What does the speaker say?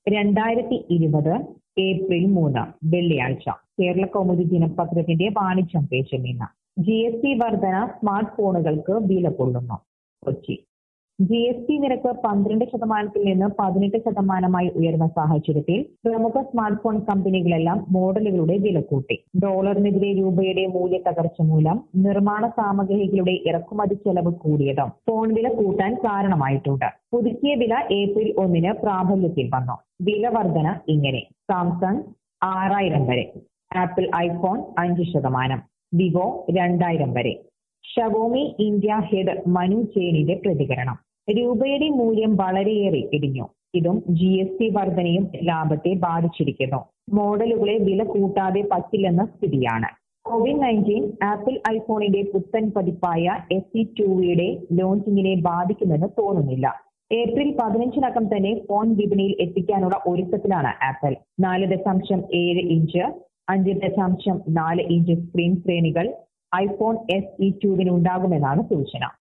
രണ്ടായിരത്തി ഇരുപത് ഏപ്രിൽ മൂന്ന് വെള്ളിയാഴ്ച കേരള കൗമുദി ദിനപത്രത്തിന്റെ വാണിജ്യം പേജിൽ നിന്ന് ജി എസ് ടി വർധന സ്മാർട്ട് ഫോണുകൾക്ക് വില കൊള്ളുന്നു കൊച്ചി ജി എസ് ടി നിരക്ക് പന്ത്രണ്ട് ശതമാനത്തിൽ നിന്ന് പതിനെട്ട് ശതമാനമായി ഉയർന്ന സാഹചര്യത്തിൽ പ്രമുഖ സ്മാർട്ട് ഫോൺ കമ്പനികളെല്ലാം മോഡലുകളുടെ വില കൂട്ടി ഡോളറിനെതിരെ രൂപയുടെ മൂല്യ തകർച്ച മൂലം നിർമ്മാണ സാമഗ്രികളുടെ ഇറക്കുമതി ചെലവ് കൂടിയതും ഫോൺ വില കൂട്ടാൻ കാരണമായിട്ടുണ്ട് പുതുക്കിയ വില ഏപ്രിൽ ഒന്നിന് പ്രാബല്യത്തിൽ വന്നു വില വർധന ഇങ്ങനെ സാംസങ് ആറായിരം വരെ ആപ്പിൾ ഐഫോൺ അഞ്ച് ശതമാനം വിവോ രണ്ടായിരം വരെ ഷവോമി ഇന്ത്യ ഹെഡ് മനു ജെയിനിന്റെ പ്രതികരണം രൂപയുടെ മൂല്യം വളരെയേറെ ഇടിഞ്ഞു ഇതും ജി എസ് ടി വർധനയും ലാഭത്തെ ബാധിച്ചിരിക്കുന്നു മോഡലുകളെ വില കൂട്ടാതെ പറ്റില്ലെന്ന സ്ഥിതിയാണ് കോവിഡ് നയൻറ്റീൻ ആപ്പിൾ ഐഫോണിന്റെ പുത്തൻ പതിപ്പായ എസ് സി ടുവിയുടെ ലോഞ്ചിങ്ങിനെ ബാധിക്കുമെന്ന് തോന്നുന്നില്ല ഏപ്രിൽ പതിനഞ്ചിനകം തന്നെ ഫോൺ വിപണിയിൽ എത്തിക്കാനുള്ള ഒരുക്കത്തിലാണ് ആപ്പിൾ നാല് ദശാംശം ഏഴ് ഇഞ്ച് അഞ്ച് ദശാംശം നാല് ഇഞ്ച് സ്ക്രീൻ ശ്രേണികൾ ഐഫോൺ എസ് ഇ ടുവിന് ഉണ്ടാകുമെന്നാണ് സൂചന